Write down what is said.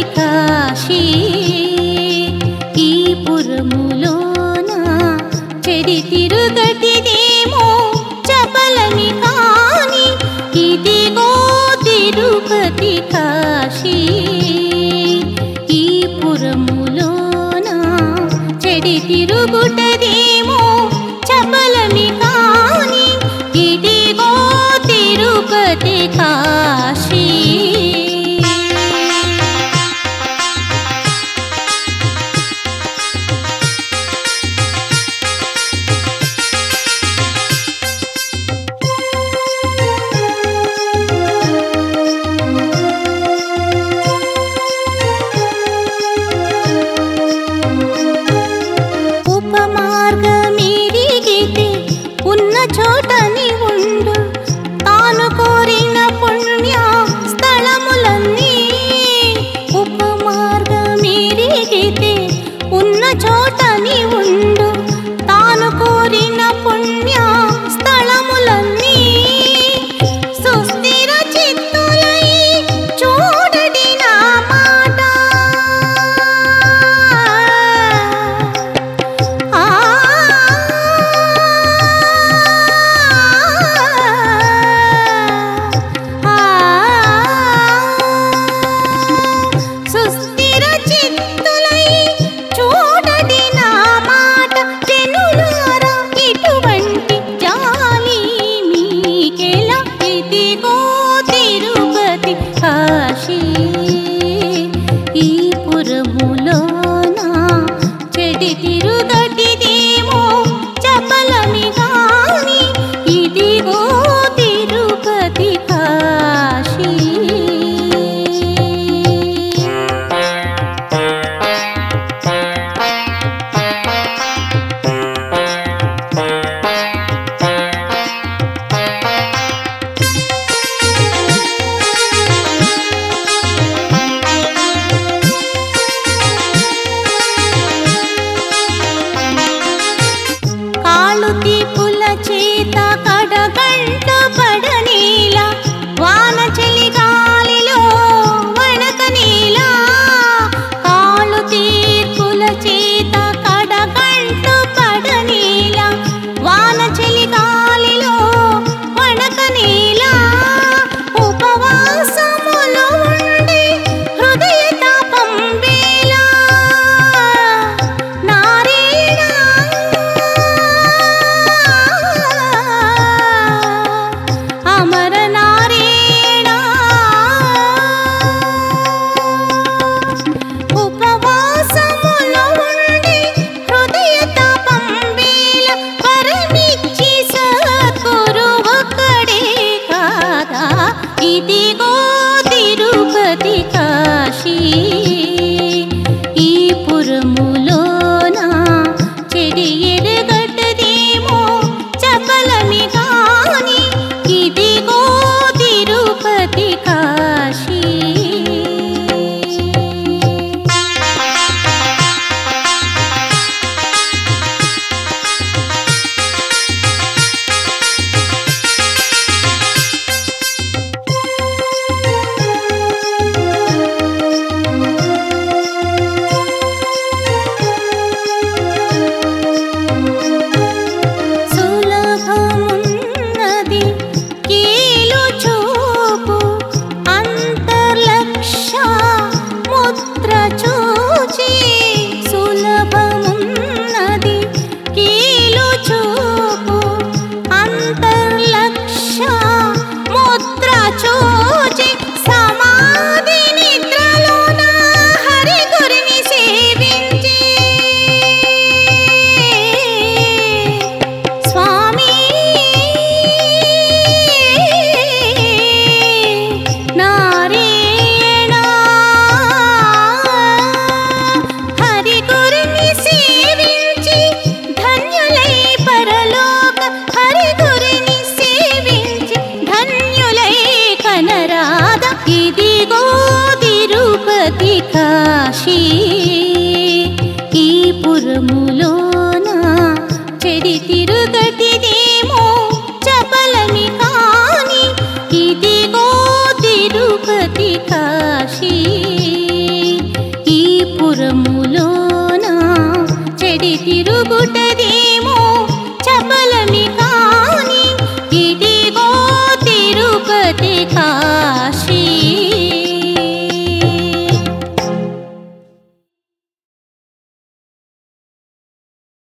కాశీ ఈ పురములోన చెడి తిరుగటిదేమో చపలని కాని ఇదిగో తిరుపతి కాశీ ఈ పురములోన చెడి తిరుగుటదేమో చపలమి కాని ఇదిగో తిరుపతి కాశీ ఉపమార్గమీరిగితే ఉన్న చోటని ఉండు తాను కోరిన పుణ్య స్థలములన్నీ ఉపమార్గమీరిగితే ఉన్న చోటని ఉండు తాను కోరిన పుణ్య స్థలములన్నీ సుస్థిర చిత్తులై చూడడి నా మాట ఆ సుస్థిర చిత్తులై చూడడి నా మాట జనులారా ఇటువంటి జాలి మీకెలా ఇదిగో తిరుపతి కాశీ ఈ పురములోన చెడి తిరుగటిదేమో చపలమి గాని ఇదిగో తిరుపతి కాశీ కాళ్ళు తీపుల చేత కడగంట పడనీలా వాన చలి గాలిలో వణక నీలా కాళ్ళు తీర్పుల చేత కడగంట పడనీలా వాన చలి గాలిలో వణక నీలా ఉపవాసములో ఉండి హృదయ తాపం వేలా నారాయణ అమర నారాయణ ఉపవాసములో ఉండి హృదయ తాపం వేల పరమిచ్చి సద్గురు ఒక్కడే కాదా ఇదిగో తిరుపతి కాశీ ఈ పురములోన చెడి ఎరగట్టదేమో చపలమి కాని ఇదిగో తిరుపతి కాశీ సులభమున్నది కీలు చూపు అంతర్లక్ష ముద్ర చూచి సులభమున్నది కీలు చూపు అంతర్లక్ష ముద్ర చూచి సమాధి నిద్రలోన హరి గురిని సేవించి స్వామి నారాయణ హరి గురిని సేవించి ధన్యులై పరలోక హరి గురిని సేవించి ధన్యులై కనరాద ఇదిగో తిరుపతి కాశీ ఈ పురములోన చెడి తిరుగటిదేమో చపలమి కాని ఇదిగో తిరుపతి కాశీ కాశీ